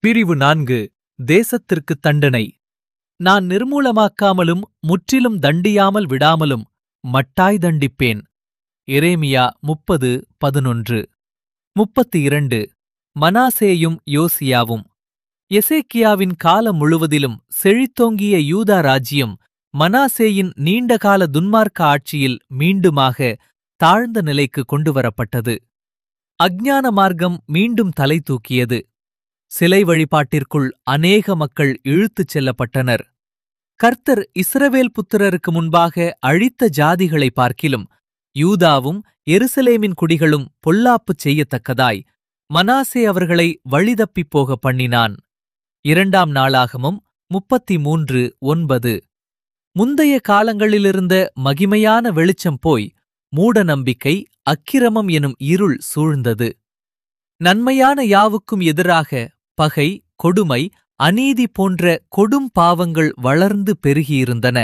பிரிவு நான்கு தேசத்திற்கு தண்டனை நான் நிர்மூலமாக்காமலும் முற்றிலும் தண்டியாமல் விடாமலும் மட்டாய் தண்டிப்பேன் எரேமியா முப்பது பதினொன்று முப்பத்தி இரண்டு மனாசேயும் யோசியாவும் எசேக்கியாவின் காலம் முழுவதிலும் செழித்தோங்கிய யூதா ராஜ்யம் மனாசேயின் நீண்டகால துன்மார்க்க ஆட்சியில் மீண்டுமாக தாழ்ந்த நிலைக்கு கொண்டுவரப்பட்டது அஞ்ஞான மார்க்கம் மீண்டும் தலை தூக்கியது சிலை வழிபாட்டிற்குள் அநேக மக்கள் இழுத்துச் செல்லப்பட்டனர் கர்த்தர் இஸ்ரவேல் புத்திரருக்கு முன்பாக அழித்த ஜாதிகளை பார்க்கிலும் யூதாவும் எருசலேமின் குடிகளும் பொல்லாப்புச் செய்யத்தக்கதாய் மனாசே அவர்களை வழிதப்பிப் போக பண்ணினான் இரண்டாம் நாளாகமும் முப்பத்தி மூன்று ஒன்பது முந்தைய காலங்களிலிருந்த மகிமையான வெளிச்சம் போய் மூட நம்பிக்கை அக்கிரமம் எனும் இருள் சூழ்ந்தது நன்மையான யாவுக்கும் எதிராக பகை கொடுமை அநீதி போன்ற கொடும் பாவங்கள் வளர்ந்து பெருகியிருந்தன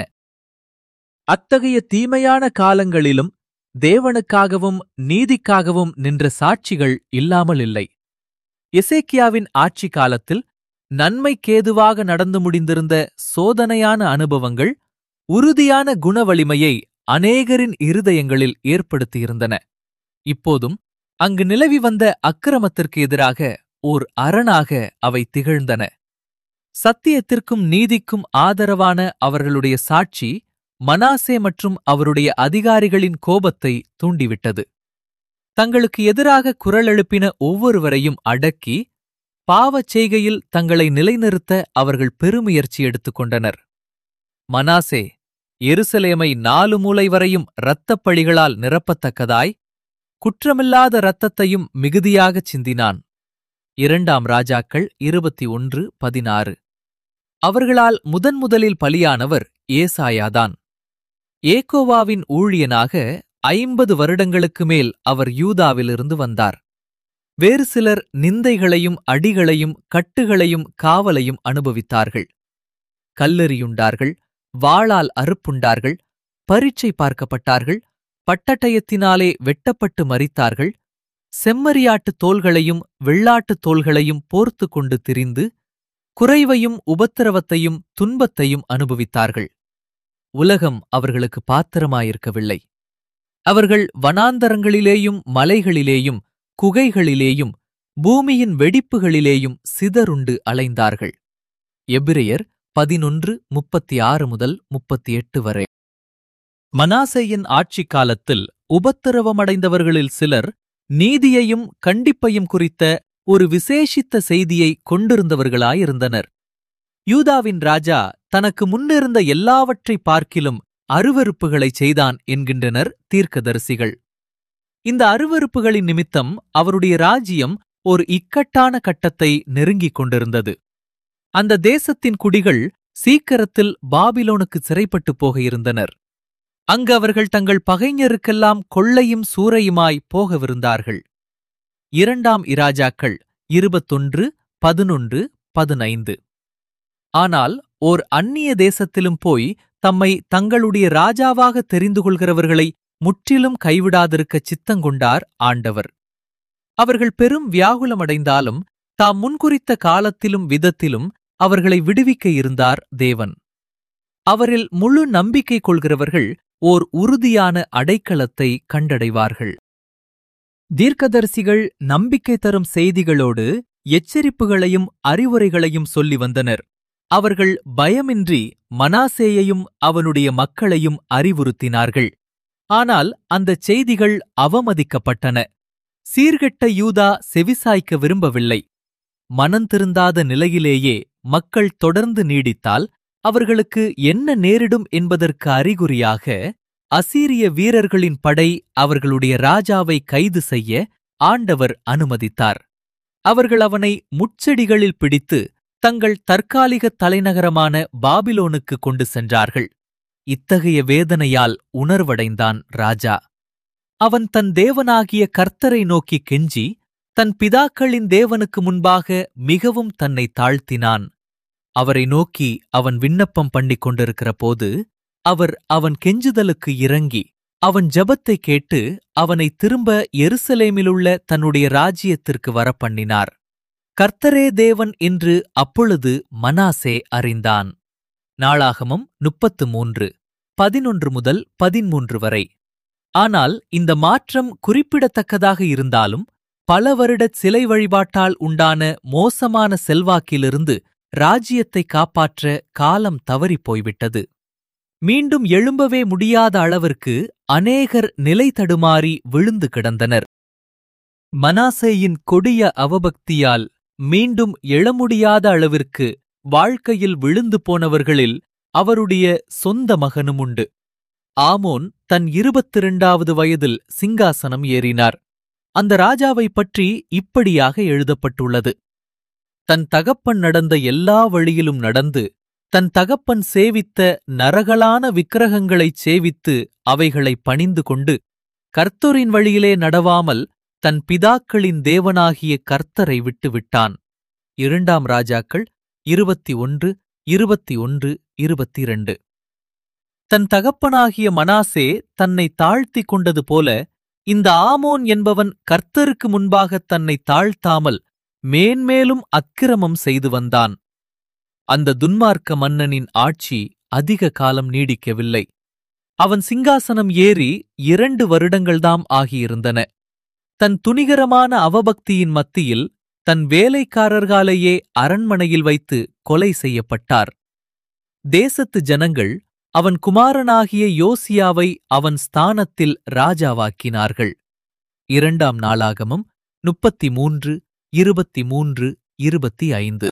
அத்தகைய தீமையான காலங்களிலும் தேவனுக்காகவும் நீதிக்காகவும் நின்ற சாட்சிகள் இல்லாமல் இல்லை எசேக்கியாவின் ஆட்சி காலத்தில் நன்மைக்கேதுவாக நடந்து முடிந்திருந்த சோதனையான அனுபவங்கள் உறுதியான குணவலிமையை அநேகரின் இருதயங்களில் ஏற்படுத்தியிருந்தன இப்போதும் அங்கு நிலவி வந்த அக்கிரமத்திற்கு எதிராக ஓர் அரணாக அவை திகழ்ந்தன சத்தியத்திற்கும் நீதிக்கும் ஆதரவான அவர்களுடைய சாட்சி மனாசே மற்றும் அவருடைய அதிகாரிகளின் கோபத்தை தூண்டிவிட்டது தங்களுக்கு எதிராக குரல் எழுப்பின ஒவ்வொருவரையும் அடக்கி பாவச் செய்கையில் தங்களை நிலைநிறுத்த அவர்கள் பெருமுயற்சி எடுத்துக் கொண்டனர் மனாசே எருசலேமை நாலு மூலை வரையும் இரத்தப் பழிகளால் நிரப்பத்தக்கதாய் குற்றமில்லாத இரத்தத்தையும் மிகுதியாகச் சிந்தினான் இரண்டாம் ராஜாக்கள் இருபத்தி ஒன்று பதினாறு அவர்களால் முதன்முதலில் பலியானவர் ஏசாயாதான் ஏகோவாவின் ஊழியனாக ஐம்பது வருடங்களுக்கு மேல் அவர் யூதாவிலிருந்து வந்தார் வேறு சிலர் நிந்தைகளையும் அடிகளையும் கட்டுகளையும் காவலையும் அனுபவித்தார்கள் கல்லெறியுண்டார்கள் வாளால் அறுப்புண்டார்கள் பரீட்சை பார்க்கப்பட்டார்கள் பட்டட்டயத்தினாலே வெட்டப்பட்டு மரித்தார்கள் செம்மறியாட்டுத் தோள்களையும் வெள்ளாட்டுத் தோள்களையும் போர்த்து கொண்டு திரிந்து குறைவையும் உபத்திரவத்தையும் துன்பத்தையும் அனுபவித்தார்கள் உலகம் அவர்களுக்கு பாத்திரமாயிருக்கவில்லை அவர்கள் வனாந்தரங்களிலேயும் மலைகளிலேயும் குகைகளிலேயும் பூமியின் வெடிப்புகளிலேயும் சிதறுண்டு அலைந்தார்கள் எபிரெயர் பதினொன்று முப்பத்தி ஆறு முதல் முப்பத்தி எட்டு வரை மனாசேயின் ஆட்சிக் காலத்தில் உபத்திரவமடைந்தவர்களில் சிலர் நீதியையும் கண்டிப்பையும் குறித்த ஒரு விசேஷித்த செய்தியை கொண்டிருந்தவர்களாயிருந்தனர் யூதாவின் ராஜா தனக்கு முன்னிருந்த எல்லாவற்றை பார்க்கிலும் அருவருப்புகளைச் செய்தான் என்கின்றனர் தீர்க்கதரிசிகள் இந்த அருவருப்புகளின் நிமித்தம் அவருடைய ராஜ்யம் ஒரு இக்கட்டான கட்டத்தை நெருங்கிக் கொண்டிருந்தது அந்த தேசத்தின் குடிகள் சீக்கிரத்தில் பாபிலோனுக்கு சிறைப்பட்டுப் போக இருந்தனர் அங்கு அவர்கள் தங்கள் பகைஞருக்கெல்லாம் கொள்ளையும் சூறையுமாய் போகவிருந்தார்கள் இரண்டாம் இராஜாக்கள் இருபத்தொன்று பதினொன்று பதினைந்து ஆனால் ஓர் அந்நிய தேசத்திலும் போய் தம்மை தங்களுடைய ராஜாவாக தெரிந்து கொள்கிறவர்களை முற்றிலும் கைவிடாதிருக்க சித்தங்கொண்டார் ஆண்டவர் அவர்கள் பெரும் வியாகுலமடைந்தாலும் தாம் முன்குறித்த காலத்திலும் விதத்திலும் அவர்களை விடுவிக்க இருந்தார் தேவன் அவரில் முழு நம்பிக்கை கொள்கிறவர்கள் ஓர் உறுதியான அடைக்கலத்தை கண்டடைவார்கள் தீர்க்கதரிசிகள் நம்பிக்கை தரும் செய்திகளோடு எச்சரிப்புகளையும் அறிவுரைகளையும் சொல்லி வந்தனர் அவர்கள் பயமின்றி மனாசேயையும் அவனுடைய மக்களையும் அறிவுறுத்தினார்கள் ஆனால் அந்தச் செய்திகள் அவமதிக்கப்பட்டன சீர்கெட்ட யூதா செவிசாய்க்க விரும்பவில்லை மனந்திருந்தாத நிலையிலேயே மக்கள் தொடர்ந்து நீடித்தால் அவர்களுக்கு என்ன நேரிடும் என்பதற்கு அறிகுறியாக அசீரிய வீரர்களின் படை அவர்களுடைய ராஜாவை கைது செய்ய ஆண்டவர் அனுமதித்தார் அவர்கள் அவனை முட்செடிகளில் பிடித்து தங்கள் தற்காலிக தலைநகரமான பாபிலோனுக்கு கொண்டு சென்றார்கள் இத்தகைய வேதனையால் உணர்வடைந்தான் ராஜா அவன் தன் தேவனாகிய கர்த்தரை நோக்கி கெஞ்சி தன் பிதாக்களின் தேவனுக்கு முன்பாக மிகவும் தன்னை தாழ்த்தினான் அவரை நோக்கி அவன் விண்ணப்பம் பண்ணிக் கொண்டிருக்கிற போது அவர் அவன் கெஞ்சுதலுக்கு இறங்கி அவன் ஜெபத்தை கேட்டு அவனை திரும்ப எருசலேமிலுள்ள தன்னுடைய ராஜ்யத்திற்கு வரப்பண்ணினார் கர்த்தரே தேவன் என்று அப்பொழுது மனாசே அறிந்தான் நாளாகமம் முப்பத்து மூன்று பதினொன்று முதல் பதிமூன்று வரை ஆனால் இந்த மாற்றம் குறிப்பிடத்தக்கதாக இருந்தாலும் பல வருடச் சிலை வழிபாட்டால் உண்டான மோசமான செல்வாக்கிலிருந்து ராஜ்யத்தை காப்பாற்ற காலம் தவறிப் போய்விட்டது மீண்டும் எழும்பவே முடியாத அளவிற்கு அநேகர் நிலை தடுமாறி விழுந்து கிடந்தனர் மனாசேயின் கொடிய அவபக்தியால் மீண்டும் எழ முடியாத அளவிற்கு வாழ்க்கையில் விழுந்து போனவர்களில் அவருடைய சொந்த மகனும் உண்டு ஆமோன் தன் இருபத்திரண்டாவது வயதில் சிங்காசனம் ஏறினார் அந்த ராஜாவைப் பற்றி இப்படியாக எழுதப்பட்டுள்ளது தன் தகப்பன் நடந்த எல்லா வழியிலும் நடந்து தன் தகப்பன் சேவித்த நரகலான விக்கிரகங்களைச் சேவித்து அவைகளை பணிந்து கொண்டு கர்த்தரின் வழியிலே நடவாமல் தன் பிதாக்களின் தேவனாகிய கர்த்தரை விட்டுவிட்டான் இரண்டாம் ராஜாக்கள் இருபத்தி ஒன்று இருபத்தி ஒன்று இருபத்தி இரண்டு தன் தகப்பனாகிய மனாசே தன்னை தாழ்த்திக் கொண்டது போல இந்த ஆமோன் என்பவன் கர்த்தருக்கு முன்பாக தன்னை தாழ்த்தாமல் மேன்மேலும் அக்கிரமம் செய்து வந்தான் அந்த துன்மார்க்க மன்னனின் ஆட்சி அதிக காலம் நீடிக்கவில்லை அவன் சிங்காசனம் ஏறி இரண்டு வருடங்கள்தாம் ஆகியிருந்தன தன் துணிகரமான அவபக்தியின் மத்தியில் தன் வேலைக்காரர்களாலேயே அரண்மனையில் வைத்து கொலை செய்யப்பட்டார் தேசத்து ஜனங்கள் அவன் குமாரனாகிய யோசியாவை அவன் ஸ்தானத்தில் ராஜாவாக்கினார்கள் இரண்டாம் நாளாகமம் முப்பத்தி மூன்று இருபத்தி மூன்று இருபத்தி ஐந்து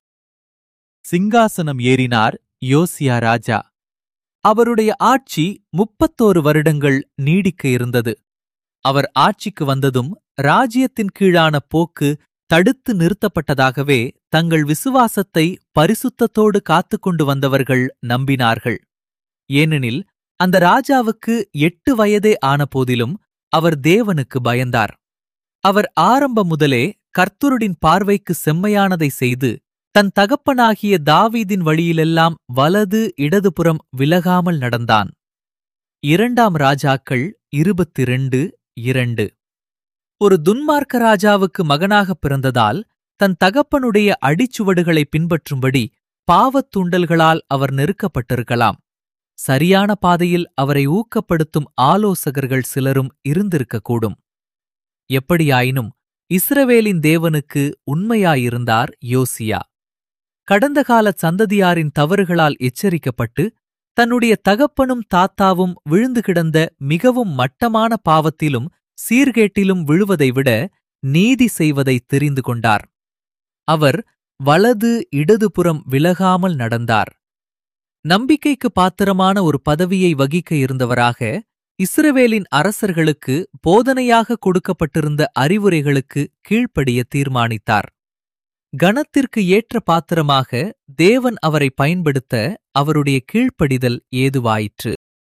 சிங்காசனம் ஏறினார் யோசியா ராஜா அவருடைய ஆட்சி முப்பத்தோரு வருடங்கள் நீடிக்க இருந்தது அவர் ஆட்சிக்கு வந்ததும் ராஜ்யத்தின் கீழான போக்கு தடுத்து நிறுத்தப்பட்டதாகவே தங்கள் விசுவாசத்தை பரிசுத்தத்தோடு காத்துக்கொண்டு வந்தவர்கள் நம்பினார்கள் ஏனெனில் அந்த ராஜாவுக்கு எட்டு வயதே ஆன போதிலும் அவர் தேவனுக்கு பயந்தார் அவர் ஆரம்பம் முதலே கர்த்தருடின் பார்வைக்கு செம்மையானதை செய்து தன் தகப்பனாகிய தாவீதின் வழியிலெல்லாம் வலது இடதுபுறம் விலகாமல் நடந்தான் இரண்டாம் ராஜாக்கள் இருபத்திரண்டு இரண்டு ஒரு துன்மார்க்க ராஜாவுக்கு மகனாகப் பிறந்ததால் தன் தகப்பனுடைய அடிச்சுவடுகளை பின்பற்றும்படி பாவத் தூண்டல்களால் அவர் நெருக்கப்பட்டிருக்கலாம் சரியான பாதையில் அவரை ஊக்கப்படுத்தும் ஆலோசகர்கள் சிலரும் இருந்திருக்கக்கூடும் எப்படியாயினும் இஸ்ரவேலின் தேவனுக்கு உண்மையாயிருந்தார் யோசியா கடந்த கால சந்ததியாரின் தவறுகளால் எச்சரிக்கப்பட்டு தன்னுடைய தகப்பனும் தாத்தாவும் விழுந்து கிடந்த மிகவும் மட்டமான பாவத்திலும் சீர்கேட்டிலும் விழுவதை விட நீதி செய்வதை தெரிந்து கொண்டார் அவர் வலது இடதுபுறம் விலகாமல் நடந்தார் நம்பிக்கைக்கு பாத்திரமான ஒரு பதவியை வகிக்க இருந்தவராக இஸ்ரவேலின் அரசர்களுக்கு போதனையாக கொடுக்கப்பட்டிருந்த அறிவுரைகளுக்கு கீழ்ப்படிய தீர்மானித்தார் கணத்திற்கு ஏற்ற பாத்திரமாக தேவன் அவரை பயன்படுத்த அவருடைய கீழ்ப்படிதல் ஏதுவாயிற்று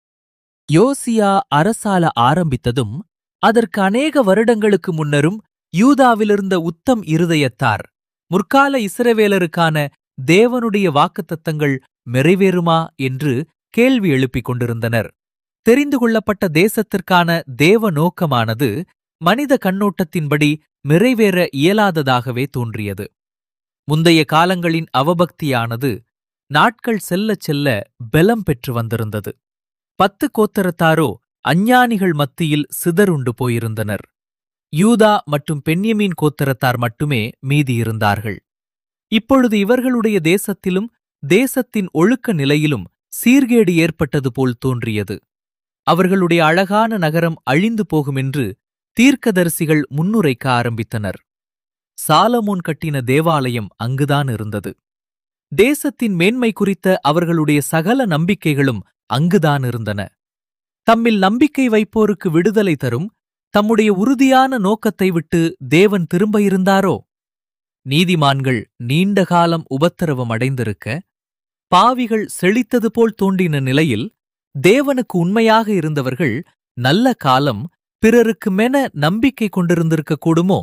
யோசியா அரசால ஆரம்பித்ததும் அதற்கு அநேக வருடங்களுக்கு முன்னரும் யூதாவிலிருந்த உத்தம் இருதயத்தார் முற்கால இஸ்ரவேலருக்கான தேவனுடைய வாக்குத்தத்தங்கள் நிறைவேறுமா என்று கேள்வி எழுப்பிக் கொண்டிருந்தனர் தெரிந்து கொள்ளப்பட்ட தேசத்திற்கான தேவ நோக்கமானது மனித கண்ணோட்டத்தின்படி நிறைவேற இயலாததாகவே தோன்றியது முந்தைய காலங்களின் அவபக்தியானது நாட்கள் செல்லச் செல்ல பலம் பெற்று வந்திருந்தது பத்து கோத்தரத்தாரோ அஞ்ஞானிகள் மத்தியில் சிதறுண்டு போயிருந்தனர் யூதா மற்றும் பென்யமீன் கோத்தரத்தார் மட்டுமே மீதியிருந்தார்கள் இப்பொழுது இவர்களுடைய தேசத்திலும் தேசத்தின் ஒழுக்க நிலையிலும் சீர்கேடு ஏற்பட்டது போல் தோன்றியது அவர்களுடைய அழகான நகரம் அழிந்து போகுமென்று தீர்க்கதரிசிகள் முன்னுரைக்க ஆரம்பித்தனர் சாலமோன் கட்டின தேவாலயம் அங்குதான் இருந்தது தேசத்தின் மேன்மை குறித்த அவர்களுடைய சகல நம்பிக்கைகளும் அங்குதான் இருந்தன தம்மில் நம்பிக்கை வைப்போருக்கு விடுதலை தரும் தம்முடைய உறுதியான நோக்கத்தை விட்டு தேவன் திரும்ப இருந்தாரோ நீதிமான்கள் நீண்ட காலம் உபத்திரவம் அடைந்திருக்க பாவிகள் செழித்தது போல் தோன்றின நிலையில் தேவனுக்கு உண்மையாக இருந்தவர்கள் நல்ல காலம் பிறருக்கு மென நம்பிக்கை கொண்டிருந்திருக்க கூடுமோ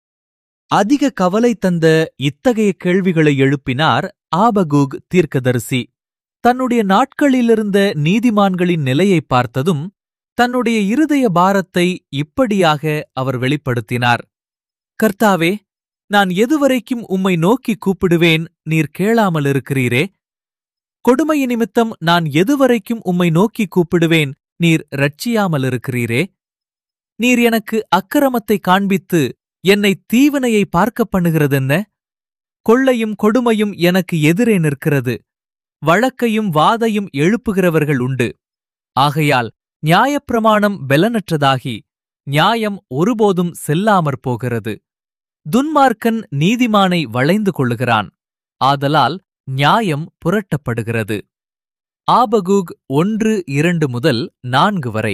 அதிக கவலை தந்த இத்தகைய கேள்விகளை எழுப்பினார் ஆபகூக் தீர்க்கதரிசி தன்னுடைய நாட்களிலிருந்த நீதிமான்களின் நிலையை பார்த்ததும் தன்னுடைய இருதய பாரத்தை இப்படியாக அவர் வெளிப்படுத்தினார் கர்த்தாவே நான் எதுவரைக்கும் உம்மை நோக்கி கூப்பிடுவேன் நீர் கேளாமல் இருக்கிறீரே கொடுமை நிமித்தம் நான் எதுவரைக்கும் உம்மை நோக்கி கூப்பிடுவேன் நீர் ரட்சியாமல் இருக்கிறீரே நீர் எனக்கு அக்கிரமத்தை காண்பித்து என்னை தீவினையை பார்க்கப் பண்ணுகிறதென்ன கொள்ளையும் கொடுமையும் எனக்கு எதிரே நிற்கிறது வழக்கையும் வாதையும் எழுப்புகிறவர்கள் உண்டு ஆகையால் நியாயப்பிரமாணம் பெலனற்றதாகி நியாயம் ஒருபோதும் செல்லாமற் போகிறது துன்மார்க்கன் நீதிமானை வளைந்து கொள்ளுகிறான் ஆதலால் நியாயம் புரட்டப்படுகிறது ஆபகூக் ஒன்று இரண்டு முதல் நான்கு வரை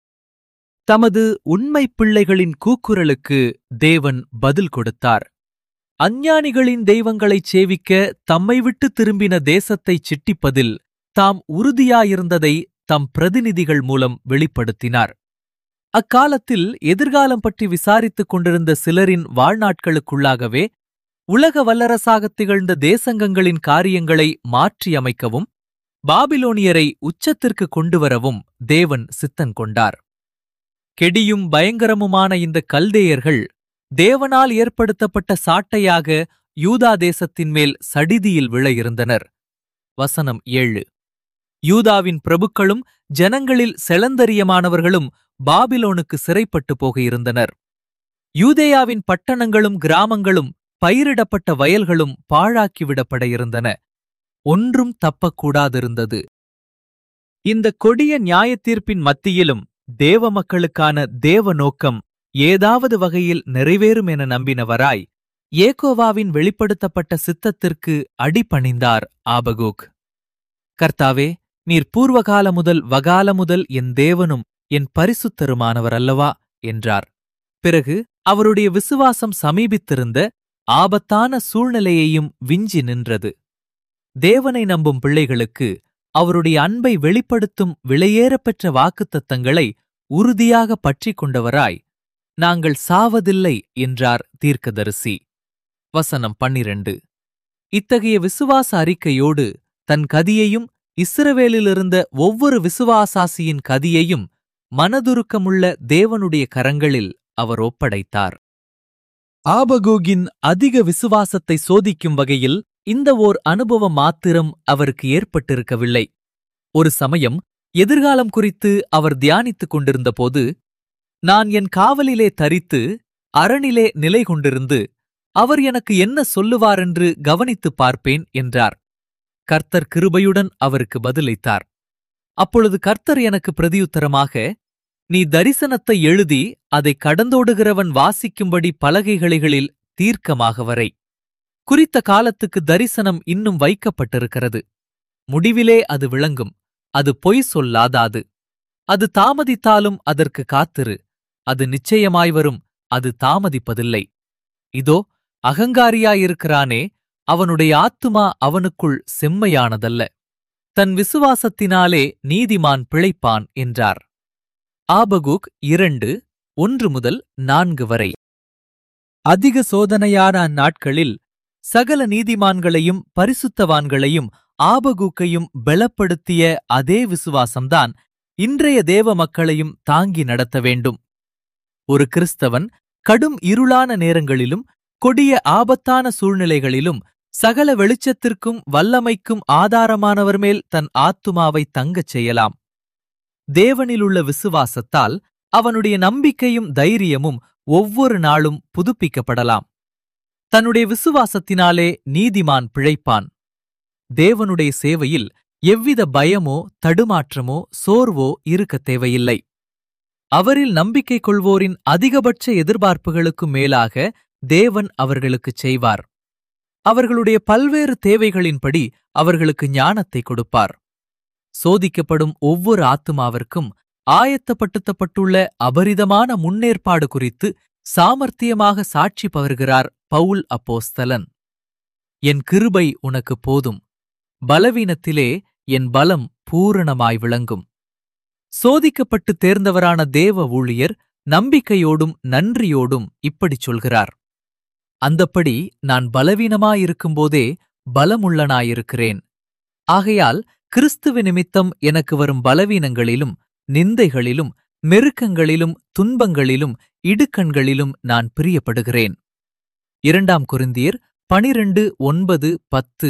தமது உண்மைப் பிள்ளைகளின் கூக்குரலுக்கு தேவன் பதில் கொடுத்தார் அஞ்ஞானிகளின் தெய்வங்களைச் சேவிக்க தம்மை விட்டு திரும்பின தேசத்தைச் சிட்டிப்பதில் தாம் உறுதியாயிருந்ததை தம் பிரதிநிதிகள் மூலம் வெளிப்படுத்தினார் அக்காலத்தில் எதிர்காலம் பற்றி விசாரித்துக் கொண்டிருந்த சிலரின் வாழ்நாட்களுக்குள்ளாகவே உலக வல்லரசாகத் திகழ்ந்த தேசங்கங்களின் காரியங்களை மாற்றியமைக்கவும் பாபிலோனியரை உச்சத்திற்கு கொண்டுவரவும் தேவன் சித்தன் கொண்டார் கெடியும் பயங்கரமுமான இந்த கல்தேயர்கள் தேவனால் ஏற்படுத்தப்பட்ட சாட்டையாக யூதா தேசத்தின் மேல் சடிதியில் விழ இருந்தனர் வசனம் ஏழு யூதாவின் பிரபுக்களும் ஜனங்களில் செளந்தரியமானவர்களும் பாபிலோனுக்கு சிறைப்பட்டு போக இருந்தனர் யூதேயாவின் பட்டணங்களும் கிராமங்களும் பயிரிடப்பட்ட வயல்களும் பாழாக்கிவிடப்பட இருந்தன ஒன்றும் தப்பக்கூடாதிருந்தது இந்த கொடிய நியாயத்தீர்ப்பின் மத்தியிலும் தேவ மக்களுக்கான தேவ நோக்கம் ஏதாவது வகையில் நிறைவேறும் என நம்பினவராய் ஏகோவாவின் வெளிப்படுத்தப்பட்ட சித்தத்திற்கு அடிபணிந்தார் ஆபகூக் கர்த்தாவே நீர் பூர்வகால முதல் வகால முதல் என் தேவனும் என் பரிசுத்தருமானவர் அல்லவா என்றார் பிறகு அவருடைய விசுவாசம் சமீபித்திருந்த ஆபத்தான சூழ்நிலையையும் விஞ்சி நின்றது தேவனை நம்பும் பிள்ளைகளுக்கு அவருடைய அன்பை வெளிப்படுத்தும் விலையேறப்பெற்ற வாக்குத்தத்தங்களை உறுதியாக பற்றிக் கொண்டவராய் நாங்கள் சாவதில்லை என்றார் தீர்க்கதரிசி வசனம் பன்னிரண்டு இத்தகைய விசுவாச அறிக்கையோடு தன் கதியையும் இஸ்ரவேலிலிருந்த ஒவ்வொரு விசுவாசாசியின் கதியையும் மனதுருக்கமுள்ள தேவனுடைய கரங்களில் அவர் ஒப்படைத்தார் ஆபகோகின் அதிக விசுவாசத்தை சோதிக்கும் வகையில் இந்த ஓர் அனுபவம் மாத்திரம் அவருக்கு ஏற்பட்டிருக்கவில்லை ஒரு சமயம் எதிர்காலம் குறித்து அவர் தியானித்துக் கொண்டிருந்தபோது நான் என் காவலிலே தரித்து அரணிலே நிலை கொண்டிருந்து அவர் எனக்கு என்ன சொல்லுவாரென்று கவனித்துப் பார்ப்பேன் என்றார் கர்த்தர் கிருபையுடன் அவருக்கு பதிலளித்தார் அப்பொழுது கர்த்தர் எனக்கு பிரதியுத்தரமாக நீ தரிசனத்தை எழுதி அதை கடந்தோடுகிறவன் வாசிக்கும்படி பலகைகளிகளில் தீர்க்கமாக வரை குறித்த காலத்துக்கு தரிசனம் இன்னும் வைக்கப்பட்டிருக்கிறது முடிவிலே அது விளங்கும் அது பொய் சொல்லாதாது அது தாமதித்தாலும் அதற்கு காத்திரு அது நிச்சயமாய் வரும் அது தாமதிப்பதில்லை இதோ அகங்காரியாயிருக்கிறானே அவனுடைய ஆத்துமா அவனுக்குள் செம்மையானதல்ல தன் விசுவாசத்தினாலே நீதிமான் பிழைப்பான் என்றார் ஆபகுக் இரண்டு ஒன்று முதல் நான்கு வரை அதிக சோதனையான அந்நாட்களில் சகல நீதிமான்களையும் பரிசுத்தவான்களையும் ஆபகூக்கையும் பலப்படுத்திய அதே விசுவாசம்தான் இன்றைய தேவ மக்களையும் தாங்கி நடத்த வேண்டும் ஒரு கிறிஸ்தவன் கடும் இருளான நேரங்களிலும் கொடிய ஆபத்தான சூழ்நிலைகளிலும் சகல வெளிச்சத்திற்கும் வல்லமைக்கும் ஆதாரமானவர் மேல் தன் ஆத்துமாவை தங்கச் செய்யலாம் தேவனிலுள்ள விசுவாசத்தால் அவனுடைய நம்பிக்கையும் தைரியமும் ஒவ்வொரு நாளும் புதுப்பிக்கப்படலாம் தன்னுடைய விசுவாசத்தினாலே நீதிமான் பிழைப்பான் தேவனுடைய சேவையில் எவ்வித பயமோ தடுமாற்றமோ சோர்வோ இருக்கத் தேவையில்லை அவரில் நம்பிக்கை கொள்வோரின் அதிகபட்ச எதிர்பார்ப்புகளுக்கு மேலாக தேவன் அவர்களுக்குச் செய்வார் அவர்களுடைய பல்வேறு தேவைகளின்படி அவர்களுக்கு ஞானத்தை கொடுப்பார் சோதிக்கப்படும் ஒவ்வொரு ஆத்துமாவிற்கும் ஆயத்தப்படுத்தப்பட்டுள்ள அபரிதமான முன்னேற்பாடு குறித்து சாமர்த்தியமாக சாட்சி பகர்கிறார் பவுல் அப்போஸ்தலன் என் கிருபை உனக்கு போதும் பலவீனத்திலே என் பலம் பூரணமாய் விளங்கும் சோதிக்கப்பட்டு தேர்ந்தவரான தேவ ஊழியர் நம்பிக்கையோடும் நன்றியோடும் இப்படிச் சொல்கிறார் அந்தப்படி நான் பலவீனமாயிருக்கும்போதே பலமுள்ளனாயிருக்கிறேன் ஆகையால் கிறிஸ்துவ நிமித்தம் எனக்கு வரும் பலவீனங்களிலும் நிந்தைகளிலும் நெருக்கங்களிலும் துன்பங்களிலும் இடுக்கண்களிலும் நான் பிரியப்படுகிறேன் இரண்டாம் கொரிந்தியர் பனிரெண்டு ஒன்பது பத்து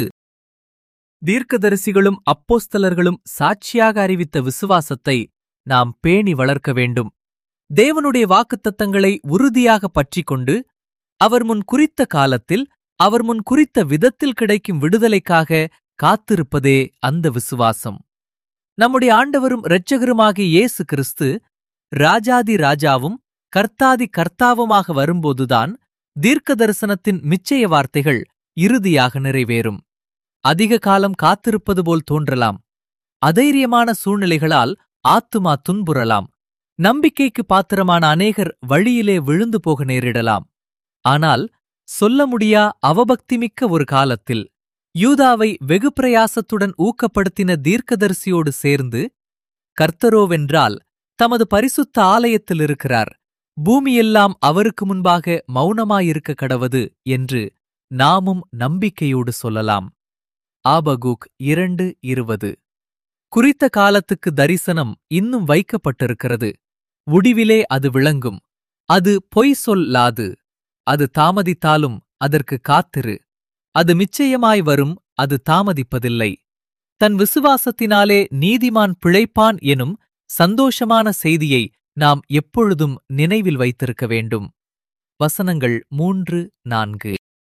தீர்க்கதரிசிகளும் அப்போஸ்தலர்களும் சாட்சியாக அறிவித்த விசுவாசத்தை நாம் பேணி வளர்க்க வேண்டும் தேவனுடைய வாக்குத்தத்தங்களை உறுதியாக பற்றிக்கொண்டு அவர் முன் குறித்த காலத்தில் அவர் முன் குறித்த விதத்தில் கிடைக்கும் விடுதலைக்காக காத்திருப்பதே அந்த விசுவாசம் நம்முடைய ஆண்டவரும் இரட்சகருமாகிய இயேசு கிறிஸ்து ராஜாதி ராஜாவும் கர்த்தாதி கர்த்தாவுமாக வரும்போதுதான் தீர்க்க தரிசனத்தின் மிச்சய வார்த்தைகள் இறுதியாக நிறைவேறும் அதிக காலம் காத்திருப்பது போல் தோன்றலாம் அதைரியமான சூழ்நிலைகளால் ஆத்துமா துன்புறலாம் நம்பிக்கைக்கு பாத்திரமான அநேகர் வழியிலே விழுந்து போக நேரிடலாம் ஆனால் சொல்ல முடியா அவபக்திமிக்க ஒரு காலத்தில் யூதாவை வெகு பிரயாசத்துடன் ஊக்கப்படுத்தின தீர்க்கதரிசியோடு சேர்ந்து கர்த்தரோவென்றால் தமது பரிசுத்த ஆலயத்தில் இருக்கிறார் பூமியெல்லாம் அவருக்கு முன்பாக மௌனமாயிருக்க கடவது என்று நாமும் நம்பிக்கையோடு சொல்லலாம் ஆபகூக் இரண்டு இருபது குறித்த காலத்துக்கு தரிசனம் இன்னும் வைக்கப்பட்டிருக்கிறது முடிவிலே அது விளங்கும் அது பொய் சொல்லாது அது தாமதித்தாலும் அதற்கு காத்திரு அது நிச்சயமாய் வரும் அது தாமதிப்பதில்லை தன் விசுவாசத்தினாலே நீதிமான் பிழைப்பான் எனும் சந்தோஷமான செய்தியை நாம் எப்பொழுதும் நினைவில் வைத்திருக்க வேண்டும் வசனங்கள் மூன்று நான்கு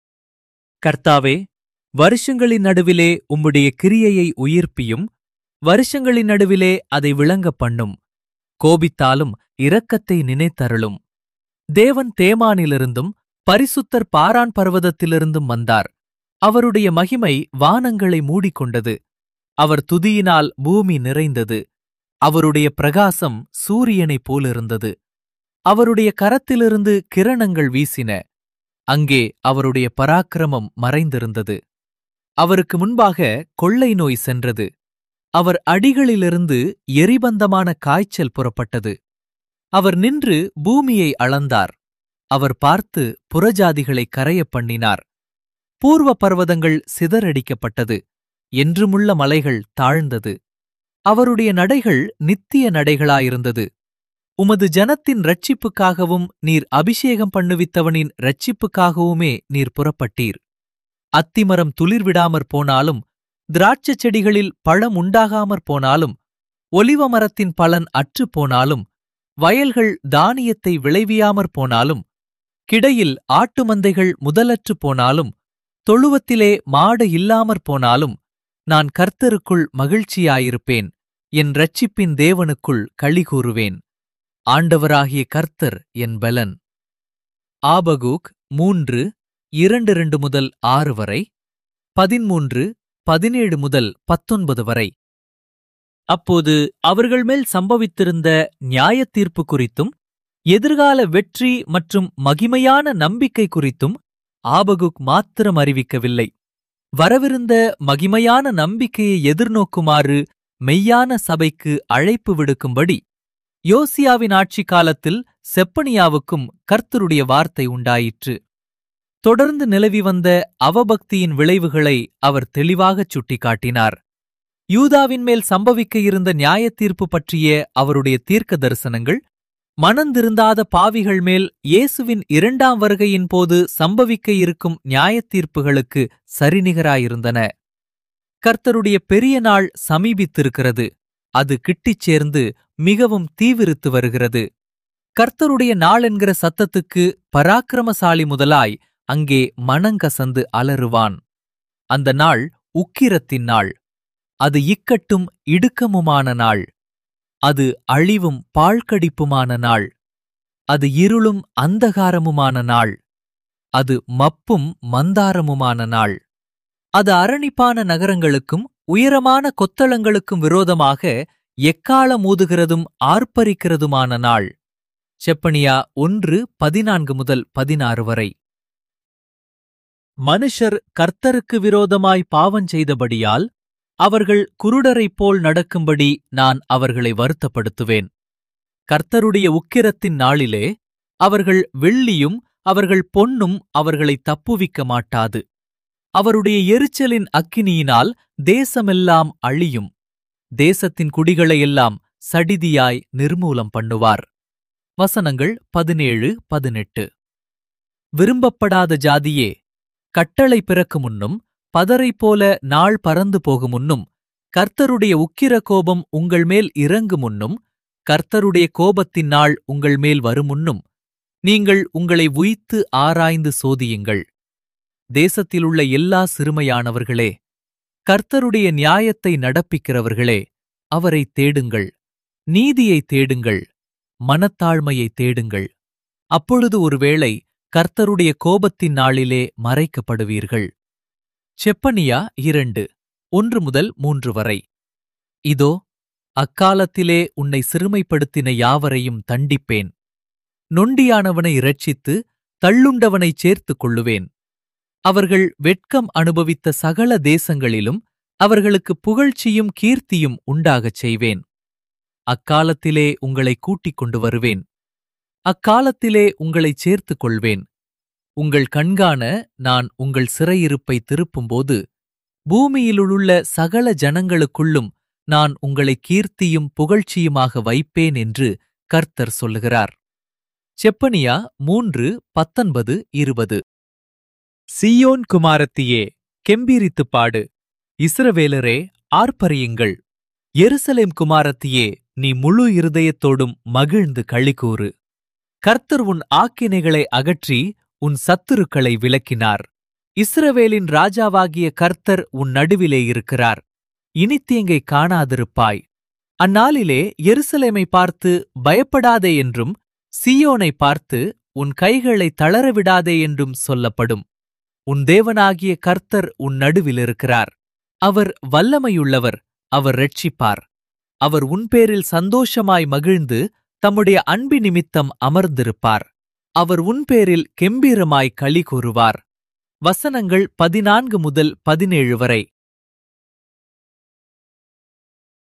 கர்த்தாவே வருஷங்களின் நடுவிலே உம்முடைய கிரியையை உயிர்ப்பியும் வருஷங்களின் நடுவிலே அதை விளங்கப் பண்ணும் கோபித்தாலும் இரக்கத்தை நினைத்தருளும் தேவன் தேமானிலிருந்தும் பரிசுத்தர் பாரான் பர்வதத்திலிருந்தும் வந்தார் அவருடைய மகிமை வானங்களை மூடிக்கொண்டது அவர் துதியினால் பூமி நிறைந்தது அவருடைய பிரகாசம் சூரியனைப் போலிருந்தது அவருடைய கரத்திலிருந்து கிரணங்கள் வீசின அங்கே அவருடைய பராக்கிரமம் மறைந்திருந்தது அவருக்கு முன்பாக கொள்ளை நோய் சென்றது அவர் அடிகளிலிருந்து எரிபந்தமான காய்ச்சல் புறப்பட்டது அவர் நின்று பூமியை அளந்தார் அவர் பார்த்து புறஜாதிகளை கரையப் பண்ணினார் பூர்வ பர்வதங்கள் சிதறடிக்கப்பட்டது என்றுமுள்ள மலைகள் தாழ்ந்தது அவருடைய நடைகள் நித்திய நடைகளாயிருந்தது உமது ஜனத்தின் ரட்சிப்புக்காகவும் நீர் அபிஷேகம் பண்ணுவித்தவனின் ரட்சிப்புக்காகவுமே நீர் புறப்பட்டீர் அத்திமரம் துளிர்விடாமற் போனாலும் திராட்சைச் செடிகளில் பழம் உண்டாகாமற் போனாலும் ஒலிவ மரத்தின் பலன் அற்றுப் போனாலும் வயல்கள் தானியத்தை விளைவியாமற் போனாலும் கிடையில் ஆட்டு மந்தைகள் முதலற்றுப் போனாலும் தொழுவத்திலே மாடு இல்லாமற் போனாலும் நான் கர்த்தருக்குள் மகிழ்ச்சியாயிருப்பேன் என் ரட்சிப்பின் தேவனுக்குள் களி கூறுவேன் ஆண்டவராகிய கர்த்தர் என் பலன் ஆபகூக் மூன்று இரண்டு இரண்டு முதல் ஆறு வரை பதிமூன்று பதினேழு முதல் பத்தொன்பது வரை அப்போது அவர்கள் மேல் சம்பவித்திருந்த நியாயத் தீர்ப்பு குறித்தும் எதிர்கால வெற்றி மற்றும் மகிமையான நம்பிக்கை குறித்தும் ஆபகுக் மாத்திரம் அறிவிக்கவில்லை வரவிருந்த மகிமையான நம்பிக்கையை எதிர்நோக்குமாறு மெய்யான சபைக்கு அழைப்பு விடுக்கும்படி யோசியாவின் ஆட்சி காலத்தில் செப்பனியாவுக்கும் கர்த்தருடைய வார்த்தை உண்டாயிற்று தொடர்ந்து நிலவி வந்த அவபக்தியின் விளைவுகளை அவர் தெளிவாகச் சுட்டிக்காட்டினார் யூதாவின் மேல் சம்பவிக்க இருந்த நியாயத்தீர்ப்பு பற்றிய அவருடைய தீர்க்க தரிசனங்கள் மனந்திருந்தாத பாவிகள் மேல் இயேசுவின் இரண்டாம் வருகையின் போது சம்பவிக்க இருக்கும் நியாயத்தீர்ப்புகளுக்கு சரிநிகராயிருந்தன கர்த்தருடைய பெரிய நாள் சமீபித்திருக்கிறது அது கிட்டிச் சேர்ந்து மிகவும் தீவிரித்து வருகிறது கர்த்தருடைய நாள் என்கிற சத்தத்துக்கு பராக்கிரமசாலி முதலாய் அங்கே மனங்கசந்து அலறுவான் அந்த நாள் உக்கிரத்தின் நாள் அது இக்கட்டும் இடுக்கமுமான நாள் அது அழிவும் பாழ்கடிப்புமான நாள் அது இருளும் அந்தகாரமுமான நாள் அது மப்பும் மந்தாரமுமான நாள் அது அரணிப்பான நகரங்களுக்கும் உயரமான கொத்தளங்களுக்கும் விரோதமாக எக்காலம் ஊதுகிறதும் ஆர்ப்பரிக்கிறதுமான நாள் செப்பனியா ஒன்று பதினான்கு முதல் பதினாறு வரை மனுஷர் கர்த்தருக்கு விரோதமாய் பாவஞ் செய்தபடியால் அவர்கள் குருடரைப் போல் நடக்கும்படி நான் அவர்களை வருத்தப்படுத்துவேன் கர்த்தருடைய உக்கிரத்தின் நாளிலே அவர்கள் வெள்ளியும் அவர்கள் பொன்னும் அவர்களை தப்புவிக்க மாட்டாது அவருடைய எரிச்சலின் அக்கினியினால் தேசமெல்லாம் அழியும் தேசத்தின் குடிகளையெல்லாம் சடிதியாய் நிர்மூலம் பண்ணுவார் வசனங்கள் பதினேழு பதினெட்டு விரும்பப்படாத ஜாதியே கட்டளை பிறக்கு முன்னும் பதரை போல நாள் பறந்து போகும் முன்னும் கர்த்தருடைய உக்கிர கோபம் உங்கள் மேல் இறங்கு முன்னும் கர்த்தருடைய கோபத்தின் நாள் உங்கள் மேல் வருமுன்னும் நீங்கள் உங்களை உய்த்து ஆராய்ந்து சோதியுங்கள் தேசத்திலுள்ள எல்லா சிறுமையானவர்களே கர்த்தருடைய நியாயத்தை நடப்பிக்கிறவர்களே அவரை தேடுங்கள் நீதியை தேடுங்கள் மனத்தாழ்மையை தேடுங்கள் அப்பொழுது ஒருவேளை கர்த்தருடைய கோபத்தின் நாளிலே மறைக்கப்படுவீர்கள் செப்பனியா இரண்டு ஒன்று முதல் மூன்று வரை இதோ அக்காலத்திலே உன்னை சிறுமைப்படுத்தின யாவரையும் தண்டிப்பேன் நொண்டியானவனை இரட்சித்து தள்ளுண்டவனைச் சேர்த்துக் கொள்ளுவேன் அவர்கள் வெட்கம் அனுபவித்த சகல தேசங்களிலும் அவர்களுக்கு புகழ்ச்சியும் கீர்த்தியும் உண்டாகச் செய்வேன் அக்காலத்திலே உங்களை கூட்டிக் கொண்டு வருவேன் அக்காலத்திலே உங்களைச் சேர்த்துக் கொள்வேன் உங்கள் கண்காண நான் உங்கள் சிறையிருப்பை திருப்பும்போது பூமியிலுள்ள சகல ஜனங்களுக்குள்ளும் நான் உங்களை கீர்த்தியும் புகழ்ச்சியுமாக வைப்பேன் என்று கர்த்தர் சொல்லுகிறார் செப்பனியா மூன்று பத்தொன்பது இருபது சீயோன் குமாரத்தியே கெம்பீரித்துப் பாடு இஸ்ரவேலரே ஆர்ப்பரியுங்கள் எருசலேம் குமாரத்தியே நீ முழு இருதயத்தோடும் மகிழ்ந்து களிகூறு கர்த்தர் உன் ஆக்கினைகளை அகற்றி உன் சத்துருக்களை விலக்கினார் இஸ்ரவேலின் ராஜாவாகிய கர்த்தர் உன் நடுவிலே இருக்கிறார் இனித்தீங்கை காணாதிருப்பாய் அந்நாளிலே எருசலேமை பார்த்து பயப்படாதே என்றும் சீயோனை பார்த்து உன் கைகளை தளரவிடாதே என்றும் சொல்லப்படும் உன் தேவனாகிய கர்த்தர் உன் நடுவில் இருக்கிறார் அவர் வல்லமையுள்ளவர் அவர் ரட்சிப்பார் அவர் உன்பேரில் சந்தோஷமாய் மகிழ்ந்து தம்முடைய அன்பி நிமித்தம் அமர்ந்திருப்பார் அவர் உன்பேரில் கெம்பீரமாய் களி கூறுவார் வசனங்கள் பதினான்கு முதல் பதினேழு வரை